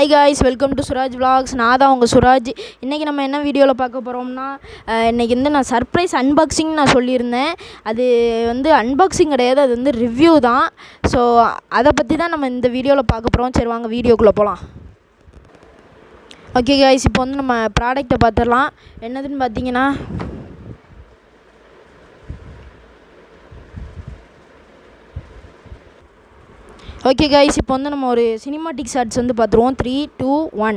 hi guys welcome to Suraj vlogs நான் தான் உங்கள் சுராஜ் இன்றைக்கி நம்ம என்ன வீடியோவில் பார்க்க போகிறோம்னா இன்றைக்கி வந்து நான் சர்ப்ரைஸ் அன்பாக்சிங் நான் சொல்லியிருந்தேன் அது வந்து அன்பாக்சிங் கிடையாது அது வந்து ரிவ்யூ தான் ஸோ அதை பற்றி தான் நம்ம இந்த வீடியோவில் பார்க்க போகிறோம் சரி வாங்க வீடியோக்குள்ளே போகலாம் ஓகே காய்ஸ் இப்போ வந்து நம்ம ப்ராடக்ட்டை பார்த்துடலாம் என்னதுன்னு பார்த்தீங்கன்னா ஓகே காய்ஸ் இப்போ வந்து நம்ம ஒரு சினிமாட்டிக் ஷார்ட்ஸ் வந்து பார்த்துருவோம் three two one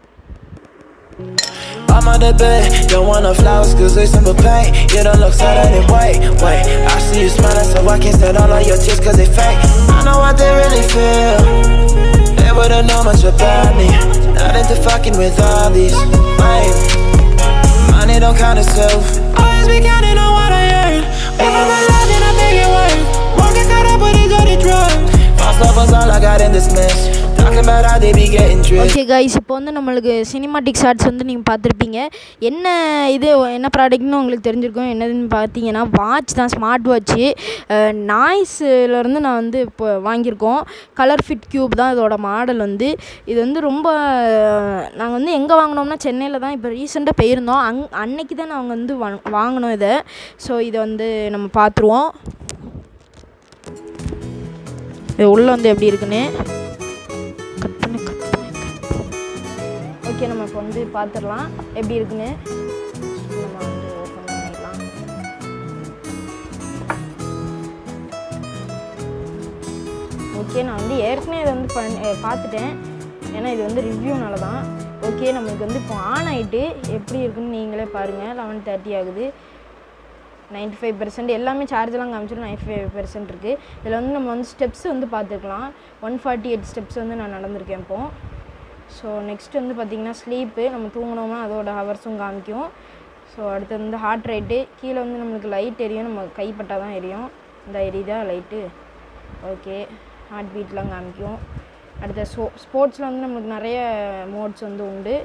I'm on the bed, don't want no flowers cause they simple pain You don't look sad and it wait, wait I see you smiling so I can't stand all of your tears cause they fake I know what they really feel They wouldn't know much about me Not into fucking with all these lame Money don't count itself Always be counting on what I earn If I'm alive then I make it work Won't get caught up with these dirty drugs False love was all I got in this mess Talking about how they be getting dressed okay guys இப்போ வந்து நம்மளுக்கு cinematic shorts வந்து நீங்கள் பார்த்துருப்பீங்க என்ன இது என்ன ப்ராடக்ட்னு உங்களுக்கு தெரிஞ்சிருக்கும் என்னதுன்னு பார்த்தீங்கன்னா வாட்ச் தான் ஸ்மார்ட் வாட்ச்சு நாய்ஸ்லேருந்து நான் வந்து இப்போ வாங்கியிருக்கோம் கலர் ஃபிட் க்யூப் தான் இதோட மாடல் வந்து இது வந்து ரொம்ப நாங்கள் வந்து எங்கே வாங்கினோம்னா சென்னையில் தான் இப்போ ரீசெண்டாக போயிருந்தோம் அங் அன்னைக்கு தான் நாங்கள் வந்து வாங் வாங்கினோம் இதை ஸோ இதை வந்து நம்ம பார்த்துருவோம் இது உள்ளே வந்து எப்படி இருக்குன்னு கட் பண்ணு கட் பண்ணு ஓகே நம்ம இப்போ வந்து பார்த்துடலாம் எப்படி இருக்குன்னு நம்ம வந்து ஓப்பன் பண்ணிடலாம் ஓகே நான் வந்து ஏற்கனவே இதை வந்து பண் அஹ் பார்த்துட்டேன் ஏன்னா இது வந்து ரிவ்யூனால தான் ஓகே நம்மளுக்கு வந்து இப்போ ஆன் ஆகிட்டு எப்படி இருக்குன்னு நீங்களே பாருங்கள் லெவன் தேர்ட்டி ஆகுது நைன்ட்டி ஃபைவ் பெர்சன்ட் எல்லாமே சார்ஜெலாம் காமிச்சிடும் நைன்ட்டி ஃபைவ் பெர்சன்ட் இருக்குது இதில் வந்து நம்ம வந்து ஸ்டெப்ஸ் வந்து பார்த்துக்கலாம் ஒன் ஃபார்ட்டி எயிட் ஸ்டெப்ஸ் வந்து நான் நடந்திருக்கேன் இப்போ ஸோ நெக்ஸ்ட் வந்து பார்த்திங்கன்னா ஸ்லீப்பு நம்ம தூங்கினோம்னா அதோட ஹவர்ஸும் காமிக்கும் ஸோ அடுத்து வந்து ஹார்ட் ரேட்டு கீழே வந்து நம்மளுக்கு லைட் எரியும் நம்ம கைப்பட்டால் தான் எரியும் இந்த எரியுதா லைட்டு ஓகே ஹார்ட் பீட்லாம் காமிக்கும் அடுத்த ஸ்போ ஸ்போர்ட்ஸில் வந்து நம்மளுக்கு நிறைய மோட்ஸ் வந்து உண்டு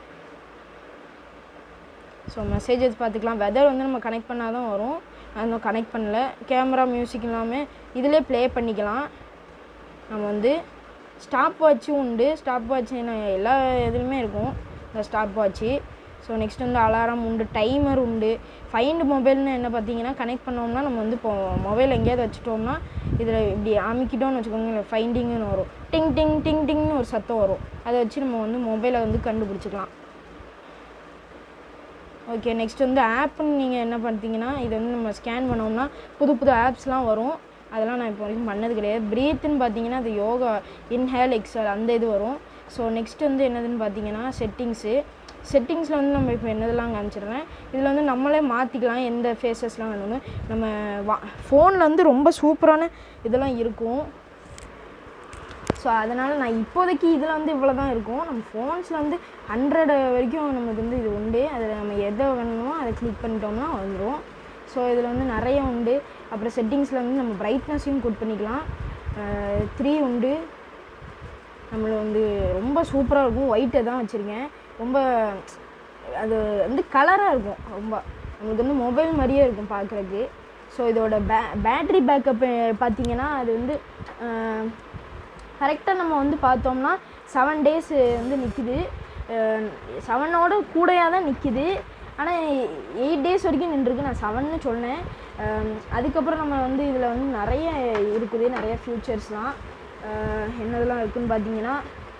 ஸோ மெசேஜஸ் பார்த்துக்கலாம் வெதர் வந்து நம்ம கனெக்ட் பண்ணால் தான் வரும் நான் கனெக்ட் பண்ணல கேமரா மியூசிக் இல்லாமல் இதிலே ப்ளே பண்ணிக்கலாம் நம்ம வந்து ஸ்டாப் வாட்சும் உண்டு ஸ்டாப் வாட்ச் எல்லா இதுலேயுமே இருக்கும் இந்த ஸ்டாப் வாட்ச்சு ஸோ நெக்ஸ்ட் வந்து அலாரம் உண்டு டைமர் உண்டு ஃபைண்டு மொபைல்னு என்ன பார்த்தீங்கன்னா கனெக்ட் பண்ணோம்னா நம்ம வந்து இப்போ மொபைல் எங்கேயாவது வச்சுட்டோம்னா இதில் இப்படி அமைக்கிட்டோம்னு வச்சுக்கோங்க ஃபைண்டிங்னு வரும் டிங் டிங் டிங் டிங்னு ஒரு சத்தம் வரும் அதை வச்சு நம்ம வந்து மொபைலை வந்து கண்டுபிடிச்சிக்கலாம் ஓகே நெக்ஸ்ட் வந்து ஆப்புன்னு நீங்கள் என்ன பார்த்தீங்கன்னா இது வந்து நம்ம ஸ்கேன் பண்ணோம்னா புது புது ஆப்ஸ்லாம் வரும் அதெல்லாம் நான் இப்போ வரைக்கும் பண்ணது கிடையாது ப்ரீத்துன்னு பார்த்தீங்கன்னா அது யோகா இன்ஹேல் எக்ஸல் அந்த இது வரும் ஸோ நெக்ஸ்ட் வந்து என்னதுன்னு பார்த்தீங்கன்னா செட்டிங்ஸு செட்டிங்ஸில் வந்து நம்ம இப்போ என்னதெல்லாம் காமிச்சிடுறேன் இதில் வந்து நம்மளே மாற்றிக்கலாம் எந்த ஃபேஸஸ்லாம் வேணும்னு நம்ம வா ஃபோனில் வந்து ரொம்ப சூப்பரான இதெல்லாம் இருக்கும் ஸோ அதனால் நான் இப்போதைக்கு இதில் வந்து இவ்வளோ தான் இருக்கும் நம்ம ஃபோன்ஸில் வந்து ஹண்ட்ரட் வரைக்கும் நமக்கு வந்து இது உண்டு அதில் நம்ம எதை வேணுமோ அதை கிளிக் பண்ணிட்டோம்னா வந்துடும் ஸோ இதில் வந்து நிறைய உண்டு அப்புறம் செட்டிங்ஸில் வந்து நம்ம பிரைட்னஸையும் குட் பண்ணிக்கலாம் த்ரீ உண்டு நம்மளை வந்து ரொம்ப சூப்பராக இருக்கும் ஒயிட்டை தான் வச்சுருக்கேன் ரொம்ப அது வந்து கலராக இருக்கும் ரொம்ப நம்மளுக்கு வந்து மொபைல் மாதிரியே இருக்கும் பார்க்குறதுக்கு ஸோ இதோட பே பேட்ரி பேக்கப் பார்த்தீங்கன்னா அது வந்து கரெக்டாக நம்ம வந்து பார்த்தோம்னா செவன் டேஸ் வந்து நிற்கிது செவனோட கூடையாக தான் நிற்கிது ஆனால் எயிட் டேஸ் வரைக்கும் நின்றுருக்கு நான் செவன்னு சொன்னேன் அஹ் அதுக்கப்புறம் நம்ம வந்து இதில் வந்து நிறைய இருக்குது நிறைய ஃபியூச்சர்ஸ்லாம் என்னதெல்லாம் இருக்குதுன்னு பார்த்தீங்கன்னா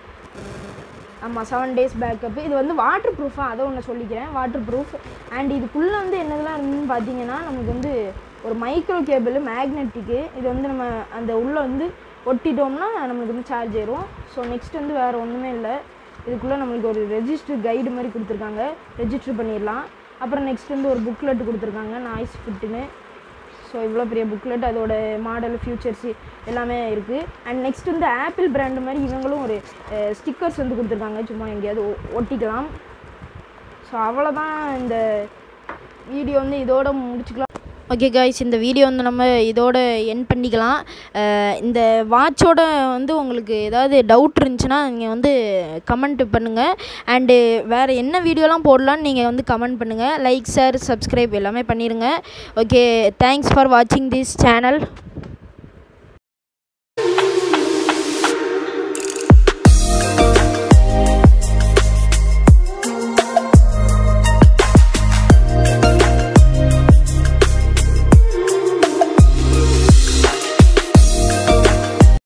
ஆமாம் செவன் டேஸ் பேக்கப்பு இது வந்து வாட்டர் ப்ரூஃபாக அதை ஒன்று சொல்லிக்கிறேன் வாட்டர் ப்ரூஃப் அண்ட் இதுக்குள்ளே வந்து என்னதெல்லாம் இருந்துன்னு பார்த்தீங்கன்னா நமக்கு வந்து ஒரு மைக்ரோ கேபிள் மேக்னெட்டிக்கு இது வந்து நம்ம அந்த உள்ளே வந்து ஒட்டிட்டோம்னா நம்மளுக்கு வந்து சார்ஜ் ஏறும் ஸோ நெக்ஸ்ட் வந்து வேறு ஒன்றுமே இல்லை இதுக்குள்ளே நம்மளுக்கு ஒரு ரெஜிஸ்டர் கைடு மாதிரி கொடுத்துருக்காங்க ரெஜிஸ்டர் பண்ணிடலாம் அப்புறம் நெக்ஸ்ட் வந்து ஒரு புக்லெட் கொடுத்துருக்காங்க நாய்ஸ் ஃபிட்டுன்னு ஸோ இவ்வளோ பெரிய புக்லெட் அதோட மாடல் ஃபியூச்சர்ஸு எல்லாமே இருக்குது அண்ட் நெக்ஸ்ட் வந்து ஆப்பிள் பிராண்டு மாதிரி இவங்களும் ஒரு ஸ்டிக்கர்ஸ் வந்து கொடுத்துருக்காங்க சும்மா எங்கேயாவது ஒ- ஒட்டிக்கலாம் ஸோ அவ்வளோதான் இந்த வீடியோ வந்து இதோட முடிச்சுக்கலாம் ஓகே காய்ஸ் இந்த வீடியோ வந்து நம்ம இதோட என் பண்ணிக்கலாம் அஹ் இந்த வாட்சோட வந்து உங்களுக்கு ஏதாவது டவுட் இருந்துச்சுன்னா நீங்கள் வந்து கமெண்ட் பண்ணுங்கள் அண்டு வேறு என்ன வீடியோலாம் போடலான்னு நீங்கள் வந்து கமெண்ட் பண்ணுங்கள் லைக் ஷேர் சப்ஸ்கிரைப் எல்லாமே பண்ணிடுங்க ஓகே தேங்க்ஸ் ஃபார் வாட்சிங் திஸ் சேனல்